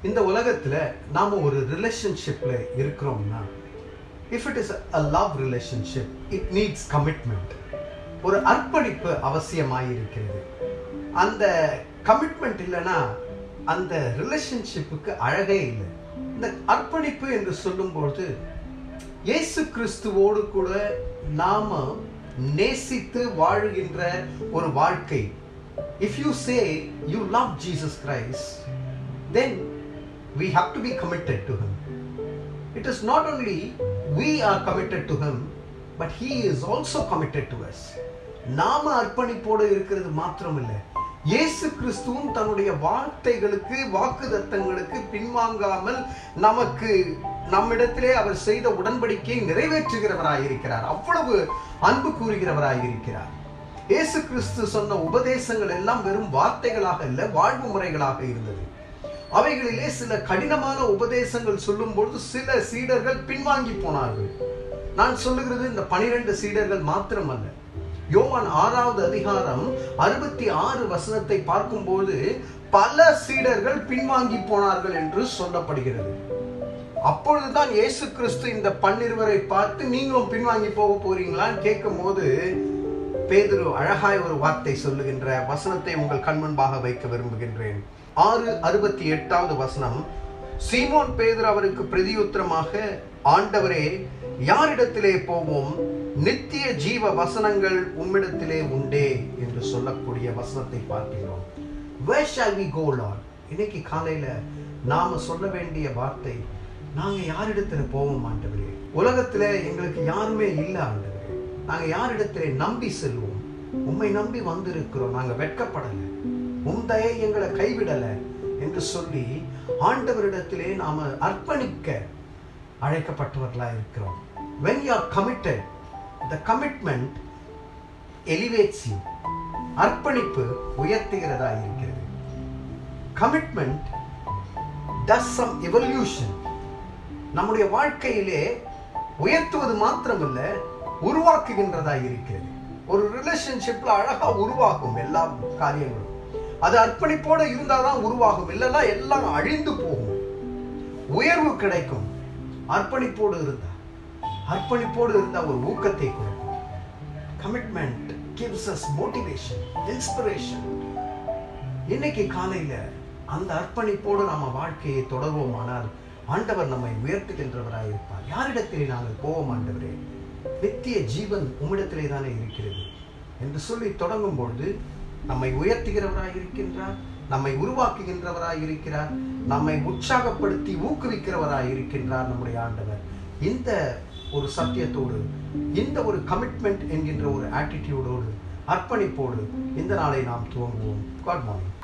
இந்த உலகத்துல நாம ஒரு ரிலேஷன்ஷிப்ல இருக்கிறோம்னா if it is a love relationship it needs commitment ஒரு அர்ப்பணிப்பு அவசியமாய் இருக்கிறது அந்த கமிட்மெண்ட் இல்லைன்னா அந்த ரிலேஷன்ஷிப்புக்கு அழகே இல்லை இந்த அர்ப்பணிப்பு என்று சொல்லும்போது இயேசு கிறிஸ்துவோடு கூட நாம நேசித்து வாழுகின்ற ஒரு வாழ்க்கை if you say you love Jesus Christ then we have to be committed to him it is not only we are committed to him but he is also committed to us நாம அர்ப்பணிப்போடு இருக்கிறது மாத்திரமில்லை இயேசு கிறிஸ்துவும் தன்னுடைய வார்த்தைகளுக்கு வாக்குதத்தங்களுக்கு பின்வாங்காமல் நமக்கு நம்மிடத்திலே அவர் செய்த உடன்படிக்கையை நிறைவேற்றுகிறவராயிருக்கிறார் அவ்வளவு அன்பு கூறுகிறவராயிருக்கிறார் இயேசு கிறிஸ்து சொன்ன உபதேசங்கள் எல்லாம் வெறும் வார்த்தைகளாக இல்ல வாழ்வு முறைகளாக இருந்தது அவைகளிலே சில கடினமான உபதேசங்கள் சொல்லும் பொழுது சில சீடர்கள் பின்வாங்கி போனார்கள் நான் சொல்லுகிறது இந்த பனிரெண்டு சீடர்கள் மாத்திரமல்ல யோவான் ஆறாவது அதிகாரம் அறுபத்தி ஆறு வசனத்தை பார்க்கும்போது பல சீடர்கள் பின்வாங்கி போனார்கள் என்று சொல்லப்படுகிறது அப்பொழுதுதான் இயேசு கிறிஸ்து இந்த பன்னிருவரை பார்த்து நீங்களும் பின்வாங்கி போக போறீங்களான்னு கேட்கும் போது பேதுரு அழகாய் ஒரு வார்த்தை சொல்லுகின்ற வசனத்தை உங்கள் கண்முன்பாக வைக்க விரும்புகின்றேன் ஆறு அறுபத்தி எட்டாவது வசனம் சீமோன் பேதுரு அவருக்கு பிரதியுத்தரமாக ஆண்டவரே யாரிடத்திலே போவோம் நித்திய ஜீவ வசனங்கள் உம்மிடத்திலே உண்டே என்று சொல்லக்கூடிய வசனத்தை பார்க்கிறோம் where shall we go lord இன்னைக்கு காலையில நாம சொல்ல வேண்டிய வார்த்தை நாங்க யாரிடத்துல போவோம் ஆண்டவரே உலகத்துல எங்களுக்கு யாருமே இல்லை ஆண்டவரே நாங்க யாரிடத்திலே நம்பி செல்வோம் உம்மை நம்பி வந்திருக்கிறோம் நாங்க வெட்கப்படல உம் தயை எங்களை கைவிடல என்று சொல்லி ஆண்டவரிடத்திலே நாம அர்ப்பணிக்க அழைக்கப்பட்டவர்களா இருக்கிறோம் when you are committed the commitment elevates you அர்ப்பணிப்பு உயர்த்துகிறதா இருக்கிறது கமிட்மெண்ட் டஸ் சம் எவல்யூஷன் நம்முடைய வாழ்க்கையிலே உயர்த்துவது மாத்திரமல்ல உருவாக்குகின்றதா இருக்கிறது ஒரு ரிலேஷன்ஷிப்ல அழகா உருவாகும் எல்லா காரியங்களும் அது அர்ப்பணிப்போட இருந்தாதான் உருவாகும் இல்லைன்னா எல்லாம் அழிந்து போகும் உயர்வு கிடைக்கும் அர்ப்பணிப்போடு இருந்தா அர்ப்பணிப்போடு இருந்தா ஒரு ஊக்கத்தை கொடுக்கும் commitment gives us motivation inspiration இன்னைக்கு காலையில அந்த அர்ப்பணிப்போடு நாம வாழ்க்கையை தொடர்வோமானால் ஆண்டவர் நம்மை உயர்த்துகின்றவராய் இருப்பார் யாரிடத்திலே நாங்கள் போவோம் ஆண்டவரே நித்திய ஜீவன் உம்மிடத்திலே தானே இருக்கிறது என்று சொல்லி தொடங்கும் பொழுது நம்மை உயர்த்துகிறவராய் இருக்கின்றார் நம்மை உருவாக்குகின்றவராய் இருக்கிறார் நம்மை உற்சாகப்படுத்தி ஊக்குவிக்கிறவராய் இருக்கின்றார் நம்முடைய ஆண்டவர் இந்த ஒரு சத்தியத்தோடு இந்த ஒரு கமிட்மெண்ட் என்கின்ற ஒரு ஆட்டிடியூடோடு அர்ப்பணிப்போடு இந்த நாளை நாம் துவங்குவோம் காட் மார்னிங்